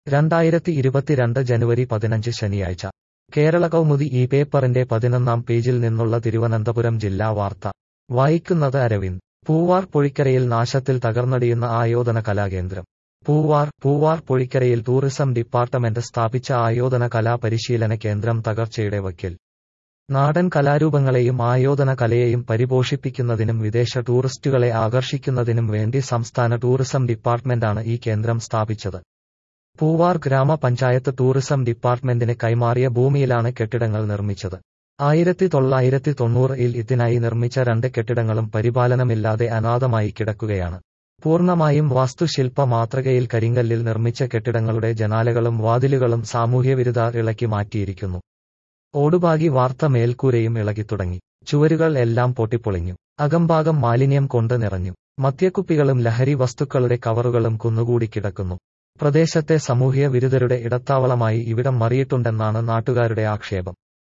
രണ്ടായിരത്തി ഇരുപത്തിരണ്ട് ജനുവരി പതിനഞ്ച് ശനിയാഴ്ച കേരള കൗമുദി ഈ പേപ്പറിന്റെ പതിനൊന്നാം പേജിൽ നിന്നുള്ള തിരുവനന്തപുരം ജില്ലാ വാർത്ത വായിക്കുന്നത് അരവിന്ദ് പൂവാർ പൊഴിക്കരയിൽ നാശത്തിൽ തകർന്നടിയുന്ന ആയോധന കലാകേന്ദ്രം പൂവാർ പൂവാർ പൊഴിക്കരയിൽ ടൂറിസം ഡിപ്പാർട്ട്മെന്റ് സ്ഥാപിച്ച ആയോധന കലാ പരിശീലന കേന്ദ്രം തകർച്ചയുടെ വക്കിൽ നാടൻ കലാരൂപങ്ങളെയും ആയോധന കലയെയും പരിപോഷിപ്പിക്കുന്നതിനും വിദേശ ടൂറിസ്റ്റുകളെ ആകർഷിക്കുന്നതിനും വേണ്ടി സംസ്ഥാന ടൂറിസം ഡിപ്പാർട്ട്മെന്റാണ് ഈ കേന്ദ്രം സ്ഥാപിച്ചത് പൂവാർ ഗ്രാമപഞ്ചായത്ത് ടൂറിസം ഡിപ്പാർട്ട്മെന്റിന് കൈമാറിയ ഭൂമിയിലാണ് കെട്ടിടങ്ങൾ നിർമ്മിച്ചത് ആയിരത്തി തൊള്ളായിരത്തി തൊണ്ണൂറിൽ ഇതിനായി നിർമ്മിച്ച രണ്ട് കെട്ടിടങ്ങളും പരിപാലനമില്ലാതെ അനാഥമായി കിടക്കുകയാണ് പൂർണ്ണമായും വാസ്തുശില്പ മാതൃകയിൽ കരിങ്കല്ലിൽ നിർമ്മിച്ച കെട്ടിടങ്ങളുടെ ജനാലകളും വാതിലുകളും സാമൂഹ്യവിരുദ്ധർ ഇളക്കി മാറ്റിയിരിക്കുന്നു ഓടുപാകി വാർത്ത മേൽക്കൂരയും ഇളകിത്തുടങ്ങി ചുവരുകൾ എല്ലാം പൊട്ടിപ്പൊളിഞ്ഞു അകംഭാഗം മാലിന്യം കൊണ്ട് നിറഞ്ഞു മദ്യക്കുപ്പികളും ലഹരി വസ്തുക്കളുടെ കവറുകളും കുന്നുകൂടി കിടക്കുന്നു പ്രദേശത്തെ സാമൂഹ്യ വിരുദ്ധരുടെ ഇടത്താവളമായി ഇവിടം മാറിയിട്ടുണ്ടെന്നാണ് നാട്ടുകാരുടെ ആക്ഷേപം